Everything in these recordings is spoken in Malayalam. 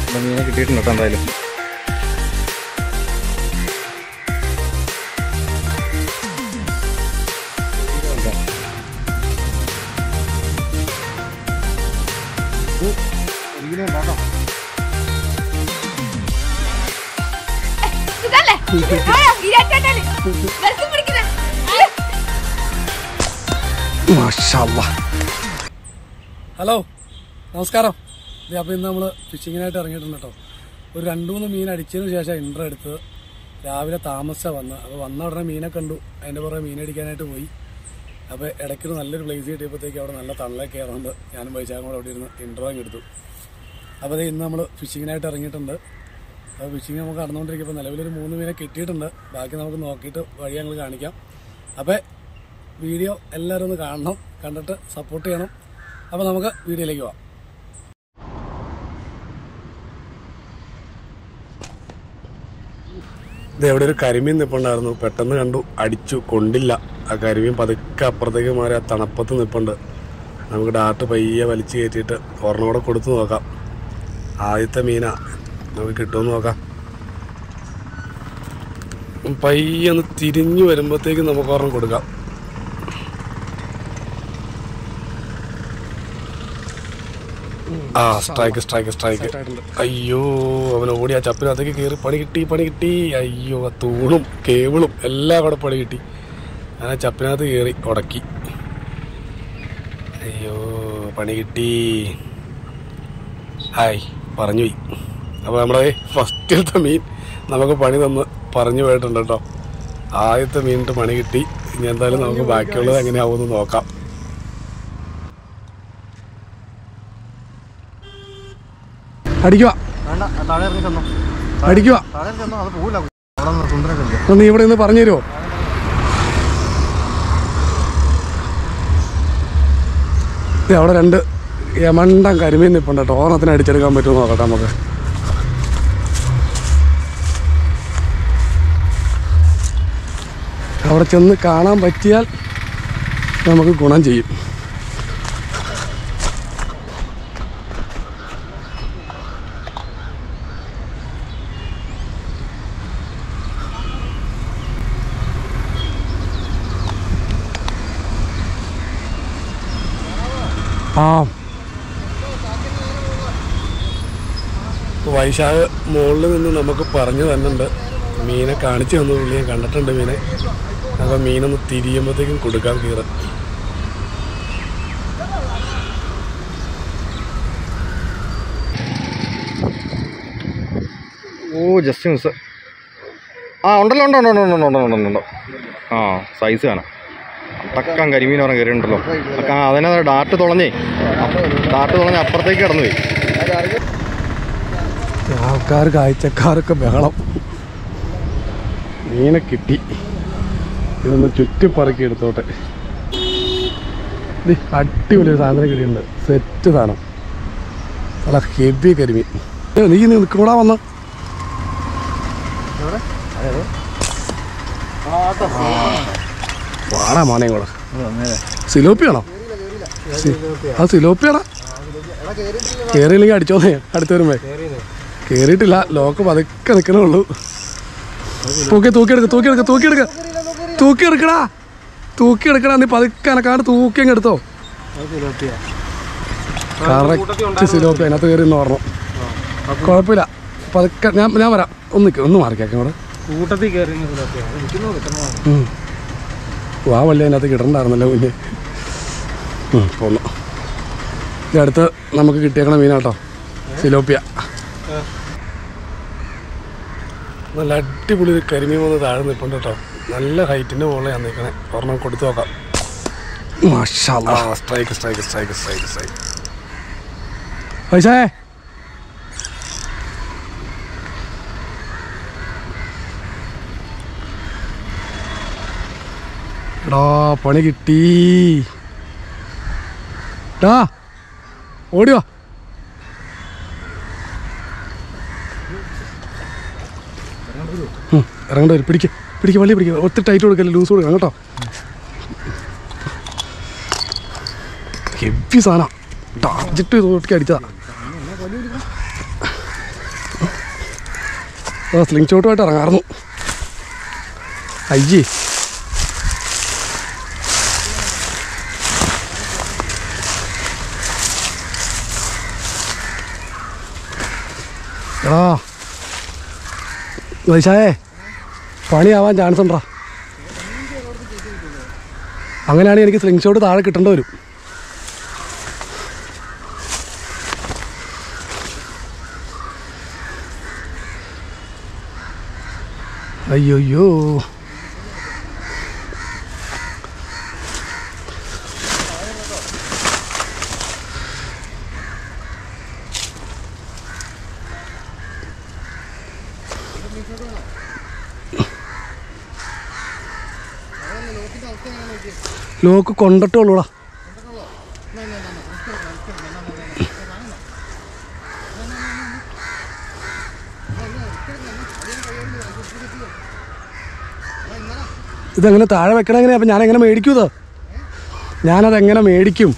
അപ്പം മീനെ കിട്ടിയിട്ടുണ്ട് കേട്ടോ എന്തായാലും ഇതല്ലേ ആരാ? ഇരട്ടേട്ടന്. വെറുതെ പിടിക്കുന്നെ. ഹലോ നമസ്കാരം ഇത് അപ്പോൾ ഇന്ന് നമ്മൾ ഫിഷിങ്ങിനായിട്ട് ഇറങ്ങിയിട്ടുണ്ട് കേട്ടോ ഒരു രണ്ട് മൂന്ന് മീൻ അടിച്ചതിന് ശേഷം ഇൻട്രോ എടുത്ത് രാവിലെ താമസിച്ചാണ് വന്ന് അപ്പോൾ വന്ന ഉടനെ മീനെ കണ്ടു അതിൻ്റെ പുറകെ മീൻ അടിക്കാനായിട്ട് പോയി അപ്പോൾ ഇടയ്ക്ക് നല്ലൊരു പ്ലേസ് കിട്ടിയപ്പോഴത്തേക്ക് അവിടെ നല്ല തള്ളയൊക്കെ കയറുന്നുണ്ട് ഞാനും പൈസാകും കൂടെ അവിടെ ഇരുന്ന് ഇൻട്രോ അങ്ങ് എടുത്തു അപ്പോൾ ദേ ഇന്ന് നമ്മൾ ഫിഷിങ്ങിനായിട്ട് ഇറങ്ങിയിട്ടുണ്ട് അപ്പോൾ ഫിഷിങ് നമുക്ക് നടന്നുകൊണ്ടിരിക്കുമ്പോൾ നിലവിലൊരു മൂന്ന് മീനെ കിട്ടിയിട്ടുണ്ട് ബാക്കി നമുക്ക് നോക്കിയിട്ട് വഴി ഞങ്ങൾ കാണിക്കാം അപ്പോൾ വീഡിയോ എല്ലാവരും ഒന്ന് കാണണം കണ്ടിട്ട് സപ്പോർട്ട് ചെയ്യണം അപ്പോൾ നമുക്ക് വീഡിയോയിലേക്ക് പോവാം ഇത് എവിടെ ഒരു കരിമീൻ നിപ്പുണ്ടായിരുന്നു പെട്ടെന്ന് കണ്ടു അടിച്ചു കൊണ്ടില്ല ആ കരിമീൻ പതുക്കെ അപ്പുറത്തേക്ക് മാറി ആ തണുപ്പത്ത് നിപ്പുണ്ട് നമുക്ക് ഡാർട്ട് പയ്യെ വലിച്ചു കയറ്റിയിട്ട് ഒരെണ്ണം കൂടെ കൊടുത്തു നോക്കാം ആദ്യത്തെ മീനാ നമുക്ക് കിട്ടുമെന്ന് നോക്കാം പയ്യെ ഒന്ന് തിരിഞ്ഞു വരുമ്പോഴത്തേക്ക് നമുക്ക് ഒരെണ്ണം കൊടുക്കാം ആ സ്ട്രൈക്ക് സ്ട്രൈക്ക് സ്ട്രൈക്ക് അയ്യോ അവൻ ഓടി ആ ചപ്പിനകത്തേക്ക് കയറി പണി കിട്ടി പണി കിട്ടി അയ്യോ ആ തൂണും കേബിളും എല്ലാം കൂടെ പണി കിട്ടി ഞാൻ ആ ചപ്പിനകത്ത് കയറി ഉടക്കി അയ്യോ പണി കിട്ടി ഹായ് പറഞ്ഞു പോയി അപ്പോൾ നമ്മുടെ ഫസ്റ്റിലത്തെ മീൻ നമുക്ക് പണി തന്ന് പറഞ്ഞു പോയിട്ടുണ്ട് കേട്ടോ ആദ്യത്തെ മീനിട്ട് പണി കിട്ടി ഇനി എന്തായാലും നമുക്ക് ബാക്കിയുള്ളത് എങ്ങനെയാവുമെന്ന് നോക്കാം അടിക്കുക വേണ്ട താഴെ ഇറങ്ങി തന്നോ അടിക്കുക താഴെ ഇറങ്ങി തന്നോ അത് പോകില്ല അവിടെ നിന്ന് സുന്ദരൊക്കെ ഉണ്ട് നീ ഇവിടെ നിന്ന് പറഞ്ഞു തരുമോ അവിടെ രണ്ട് യമണ്ടം കരിമീൻ നിൽപ്പുണ്ട് കേട്ടോ ഓണത്തിന് അടിച്ചെടുക്കാൻ പറ്റുമോ നോക്കട്ടെ നമുക്ക് അവിടെ ചെന്ന് കാണാൻ പറ്റിയാൽ നമുക്ക് ഗുണം ചെയ്യും ആ വൈശാഖ് മുകളിൽ നിന്ന് നമുക്ക് പറഞ്ഞു തന്നുണ്ട് മീനെ കാണിച്ചു തന്നു പുള്ളി ഞാൻ കണ്ടിട്ടുണ്ട് മീനെ അപ്പോൾ മീനൊന്ന് തിരിയുമ്പോഴത്തേക്കും കൊടുക്കാൻ കീറ ഓ ജസ്റ്റ് മിസ് ആ ഉണ്ടല്ലോ ഉണ്ടോ ഉണ്ടോ ഉണ്ടോ ഉണ്ടോ ഉണ്ടോ ഉണ്ടോ ആ സൈസ് കാണാം തക്കാൻ കരിമീൻ പറഞ്ഞ കയറിയുണ്ടല്ലോ ആ അതിനെ ഡാർട്ട് തുളഞ്ഞേ ഡാർട്ട് തുളഞ്ഞ് അപ്പുറത്തേക്ക് കടന്നു പോയി ആൾക്കാർ കാഴ്ചക്കാരൊക്കെ ബഹളം മീനെ കിട്ടി ഇതൊന്ന് ചുറ്റിപ്പറക്കി എടുത്തോട്ടെ ദേ, അടിപൊളി ഒരു സാധനം കിട്ടിയിട്ടുണ്ട് സെറ്റ് സാധനം നല്ല ഹെവി കരിമീൻ ഏ, നീ നീ നിൽക്കൂടാ വന്ന വാടാ മോനെ കൂടെ സിലോപ്പിയാണോ സി- ആ സിലോപ്പിയാടാ കയറിയില്ലെങ്കിൽ അടിച്ചോന്നേ അടുത്ത് വരുമ്പേ കേറിയിട്ടില്ല ലോക്ക് പതുക്കെ നിൽക്കണേ ഉള്ളൂ തൂക്കി തൂക്കിയെടുക്ക തൂക്കിയെടുക്ക തൂക്കിയെടുക്ക തൂക്കിയെടുക്കടാ തൂക്കിയെടുക്കടാ നീ പതുക്കെ അനക്കാണ്ട് തൂക്കി അങ്ങ് എടുത്തോ കറക്റ്റ് സിലോപ്പി അതിനകത്ത് കയറി എന്ന് പറഞ്ഞു കുഴപ്പമില്ല പതുക്കെ ഞാൻ ഞാൻ വരാം ഒന്ന് നിൽക്ക് ഒന്ന് മാറിക്കേക്കാം ഇവിടെ കൂട്ടത്തിൽ കയറി ഉം. ഓ, ആ വള്ളി അതിനകത്ത് കിടണ്ടായിരുന്നല്ലോ കുഞ്ഞ് ഉം, പോന്നു ഇത് അടുത്ത് നമുക്ക് കിട്ടിയേക്കണ മീനാട്ടോ സിലോപ്പിയ നല്ല അടിപൊളി ഒരു കരിമീൻ വന്ന് താഴെ നിൽപ്പുണ്ട് കേട്ടോ നല്ല ഹൈറ്റിൻ്റെ മുകളിൽ ഞാൻ നിൽക്കണേ ഒരെണ്ണം കൊടുത്തു നോക്കാം strike strike strike strike strike പൈസേ എടാ പണി കിട്ടി ഡാ ഓടിയോ ഇറങ്ങണ്ട വരും പിടിക്ക് പിടിക്ക് വള്ളി പിടിക്കുക ഒത്തിരി ടൈറ്റ് കൊടുക്കല്ലേ ലൂസ് കൊടുക്കണം കേട്ടോ ഹെവി സാധനം ടാർജറ്റ് തോട്ടി അടിച്ചതാ ആ സ്ലിംഗ് ഷോട്ടുമായിട്ട് ഇറങ്ങാറുന്നു അയ്യേ എടാ വൈശായേ പണിയാവാൻ ചാൻസ് ഉണ്ടോ അങ്ങനെയാണെങ്കിൽ എനിക്ക് സ്ലിംഗ് ഷോട്ട് താഴെ കിട്ടേണ്ടി വരും അയ്യോയ്യോ ലോക്ക് കൊണ്ടിട്ടുള്ളൂടാ ഇതെങ്ങനെ താഴെ വെക്കണം എങ്ങനെയാ അപ്പം ഞാനെങ്ങനെ മേടിക്കും ഇത് ഞാനതെങ്ങനെ മേടിക്കും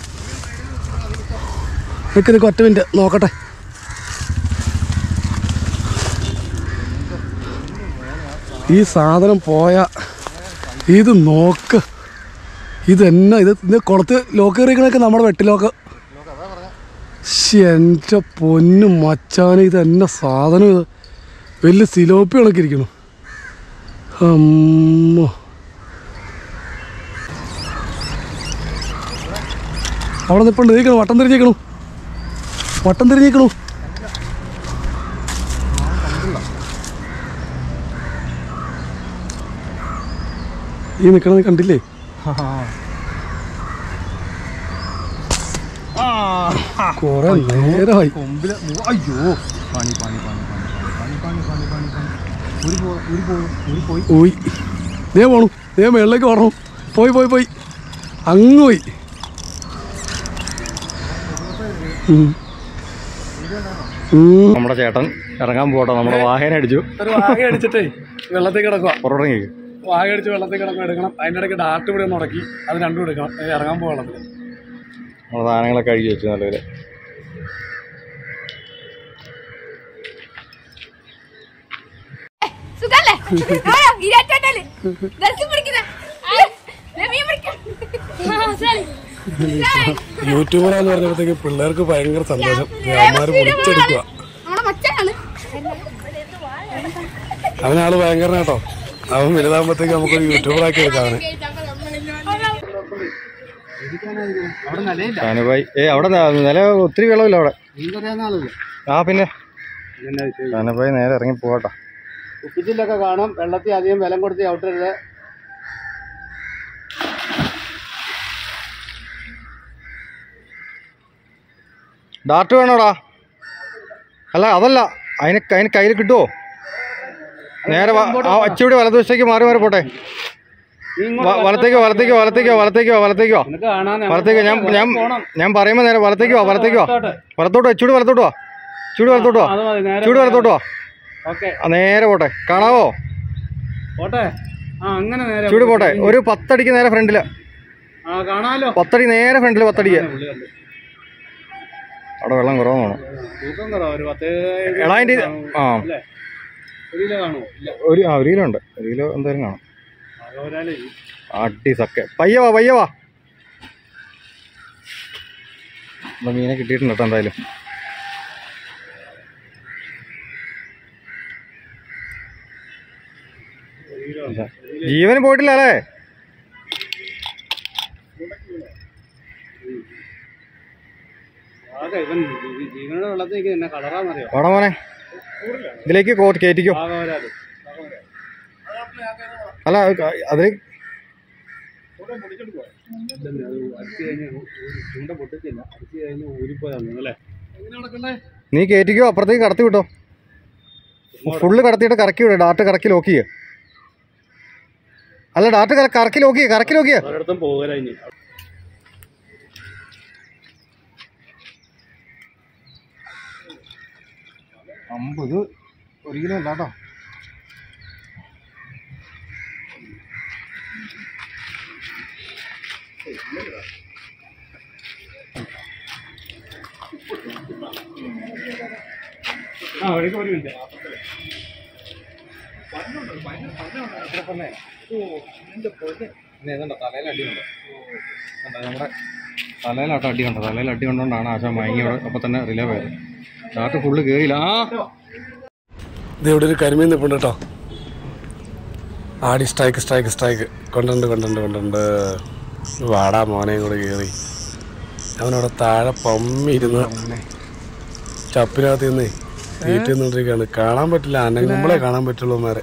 നിൽക്ക് നിൽക്ക് ഒറ്റ മിനിറ്റ് നോക്കട്ടെ ഈ സാധനം പോയ ഇത് നോക്ക് ഇതെന്നാ ഇത് ഇത് കുളത്ത് ലോക്ക് കയറിക്കണൊക്കെ നമ്മുടെ വെട്ടിലോക്ക് ശ്ശെ, എൻ്റെ പൊന്നു മച്ചാന് ഇത് എന്നാ സാധനം ഇത് വലിയ സിലോപ്പി കണക്കിരിക്കുന്നു അമ്മ അവിടെ നിൽപ്പുണ്ട് നീക്കണം വട്ടം തിരിഞ്ഞേക്കണു വട്ടം തിരിഞ്ഞേക്കണു ഈ നിൽക്കണത് കണ്ടില്ലേ കുറെ നേരമായി കൊമ്പില് മു- അയ്യോ പണി പണി പണി പണി പണി പണി പണി പണി പണി ഒരു പോ ഒരു പോയി ഒരു പോയി പോയി ദേ പോണു ദേ മേളിലേക്ക് ഓടണം പോയി പോയി പോയി അങ്ങ് പോയി ഉം. ഉം. നമ്മുടെ ചേട്ടൻ ഇറങ്ങാൻ പോട്ടെ നമ്മുടെ വാഹനം അടിച്ചു ഒരു വാഗ അടിച്ചിട്ടേ വെള്ളത്തിൽ കിടക്കുക പുറത്തിറങ്ങി വാഗ അടിച്ച് വെള്ളത്തിൽ കിടക്കുക എടുക്കണം അതിൻ്റെ ഇടയ്ക്ക് ഡാർട്ട് ഇവിടെ ഒന്ന് ഉടക്കി അത് രണ്ടും എടുക്കണം ഇത് ഇറങ്ങാൻ പോകാൻ വെള്ളത്തിൽ നമ്മുടെ സാധനങ്ങളൊക്കെ കഴുകി വെച്ചു നല്ലപോലെ സുഖല്ലേ ആയോ ഇരാറ്റോട്ടല് ദർശനം പിടിക്കുന്ന മീൻ പിടിക്കാൻ യൂട്യൂബറാന്ന് പറഞ്ഞപ്പോഴത്തേക്ക് പിള്ളേർക്ക് ഭയങ്കര സന്തോഷം അമ്മമാര് പൊളിച്ചെടുക്കുക നമ്മുടെ മച്ചാണ് അവനാള് ഭയങ്കര കേട്ടോ അവൻ വലുതാകുമ്പോഴത്തേക്ക് നമുക്ക് യൂട്യൂബറാക്കി എടുക്കാം അവനെ ഷാനുഭായി ഏ അവിടെ ന- നില ഒത്തിരി വെള്ളമില്ല അവിടെ ആ പിന്നെ ഷാനുഭായി നേരെ ഇറങ്ങി പോകട്ടെ കുപ്പിച്ചില്ലൊക്കെ കാണും വെള്ളത്തിൽ അധികം വിലം കൊടുത്ത് ചവിട്ടരുത് ഡാർട്ട് വേണോടാ അല്ല അതല്ല അതിന് അതിന് കയ്യിൽ കിട്ടുമോ നേരെ വ- ആ അച്ചുകൂടി വലതുവശത്തേക്ക് മാറി മാറി പോട്ടെ നീ ഇങ്ങോട്ട് വ- വലത്തേക്കോ വലത്തേക്കോ വലത്തേക്കോ വലത്തേക്കോ വലത്തേക്കോ നിനക്ക് കാണാൻ വലത്തേക്കോ ഞാൻ ഞാൻ ഞാൻ പറയുമ്പോൾ നേരെ വലത്തേക്കോ വലത്തേക്കോ വലത്തോട്ടോ ചൂട് വലത്തോട്ടോ ചൂട് വലത്തോട്ടോ അത് മതി നേരെ ചൂട് വലത്തോട്ടോ ഓക്കെ ആ നേരെ പോട്ടെ കാണാവോ പോട്ടെ ആ അങ്ങനെ നേരെ ചൂട് പോട്ടെ ഒരു പത്തടിക്ക് നേരെ ഫ്രണ്ടില് ആ കാണാലോ പത്തടി നേരെ ഫ്രണ്ടില് പത്തടിക്ക് പുള്ളി കണ്ടു. അവിടെ വെള്ളം കുറവാണ് തൂക്കം കുറവാ ഒരു പത്ത് എടാ അതിൻ്റെ ആ അല്ലേ ഒരു കിലോ കാണുമോ ഇല്ല ഒരു ആ ഒരു കിലോ ഉണ്ട് ഒരു കിലോ എന്തായാലും കാണും ആകെ ഒരാളെ അടി സക്കെ പയ്യ വാ പയ്യ വാ ഇവിടെ മീനെ കിട്ടിയിട്ടുണ്ട് കേട്ടോ എന്തായാലും ജീവന് പോയിട്ടില്ല അല്ലേ ആകെ ഇവൻ ജീ- ജീവനോടെ വെള്ളത്തിൽ നിൽക്കുന്ന എന്നെ കളറാന്നറിയോ വാടാ മോനെ ഇതിലേക്ക് കോട്ട് കയറ്റിക്കോ ആകെ ഒരാള് അല്ല അതിൽ ഇല്ലെന്ന് അത് അടിച്ച് കഴിഞ്ഞ് ഊ- ചൂണ്ട പൊട്ടിച്ചില്ല അടിച്ച് കഴിഞ്ഞ് ഊരിപ്പോയതാണ് അല്ലേ നീ കയറ്റിക്കോ അപ്പുറത്തേക്ക് കടത്തി വിട്ടോ ഫുള്ള് കടത്തിയിട്ട് കറക്കി വിടും ഡാറ്റ് കറക്കി ലോക്ക് ചെയ്യുക അല്ല ഡാറ്റ് കറ- കറക്കി ലോക്ക് ചെയ്യുക കറക്കി ലോക്ക് ചെയ്യുക ഒരിടത്തും പോകല ഇനി അമ്പത് ഒരു കിലോ അല്ല കേട്ടോ ആ വഴിക്ക് ഒരു മിനിറ്റ് തലയിൽ അടിയുണ്ട് നമ്മുടെ തലയിലാട്ട അടി കണ്ടോ തലയിൽ അടി കൊണ്ടുകൊണ്ടാണ് ആശാൻ മയങ്ങിയോട് അപ്പം തന്നെ റിലേ പോയത് ഡാറ്റ് ഫുള്ള് കയറിയില്ല ആ ഇത് ഇവിടെ ഒരു കരിമീൻ നിൽപ്പുണ്ട് കേട്ടോ ആടി സ്ട്രൈക്ക് സ്ട്രൈക്ക് സ്ട്രൈക്ക് കൊണ്ടുണ്ട് കൊണ്ടുണ്ട് കൊണ്ടുണ്ട് വാടാ മോനെയും കൂടെ കയറി അവനവിടെ താഴെ പമ്മിരുന്ന് ചപ്പിനകത്ത് നിന്ന് തീറ്റ നിന്നിരിക്കുകയാണ് കാണാൻ പറ്റില്ല അനങ്ങുമ്പോഴേ കാണാൻ പറ്റുള്ളൂ മാരെ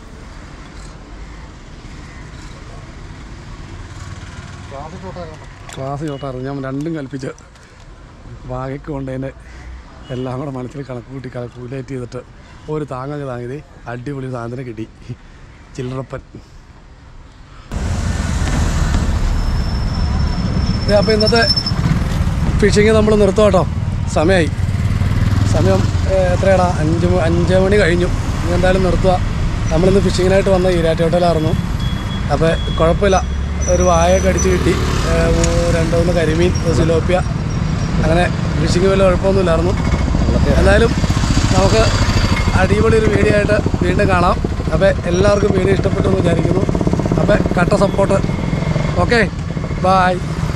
ക്ലാസ് ചോട്ടാറ് ഞാൻ രണ്ടും കൽപ്പിച്ച് വാഗയ്ക്ക് കൊണ്ടതിൻ്റെ എല്ലാം കൂടെ മനസ്സിൽ കണക്ക് കൂട്ടി കാൽക്കുലേറ്റ് ചെയ്തിട്ട് ഒരു താങ്ങൊക്കെ താങ്ങിയത് അടിപൊളി സാധനം കിട്ടി ചില്ലറപ്പൻ അപ്പോൾ ഇന്നത്തെ ഫിഷിങ് നമ്മൾ നിർത്തും കേട്ടോ സമയമായി സമയം ഏഹ്, എത്രയാടാ അഞ്ച് മ- അഞ്ച് മണി കഴിഞ്ഞു ഇനി എന്തായാലും നിർത്തുക നമ്മളിന്ന് ഫിഷിങ്ങിനായിട്ട് വന്ന ഈരാറ്റ് ഹോട്ടലായിരുന്നു അപ്പോൾ കുഴപ്പമില്ല ഒരു വായൊക്കെ അടിച്ച് കിട്ടി ഏഹ്, മൂ- രണ്ട് മൂന്ന് കരിമീൻ ഒരു സിലോപ്പിയ അങ്ങനെ ഫിഷിങ് വലിയ കുഴപ്പമൊന്നുമില്ലായിരുന്നു എന്തായാലും നമുക്ക് അടിപൊളി ഒരു വീഡിയോ ആയിട്ട് വീണ്ടും കാണാം അപ്പോൾ എല്ലാവർക്കും വീഡിയോ ഇഷ്ടപ്പെട്ടു എന്ന് വിചാരിക്കുന്നു അപ്പോൾ കട്ട സപ്പോർട്ട് ഓക്കെ ബായ്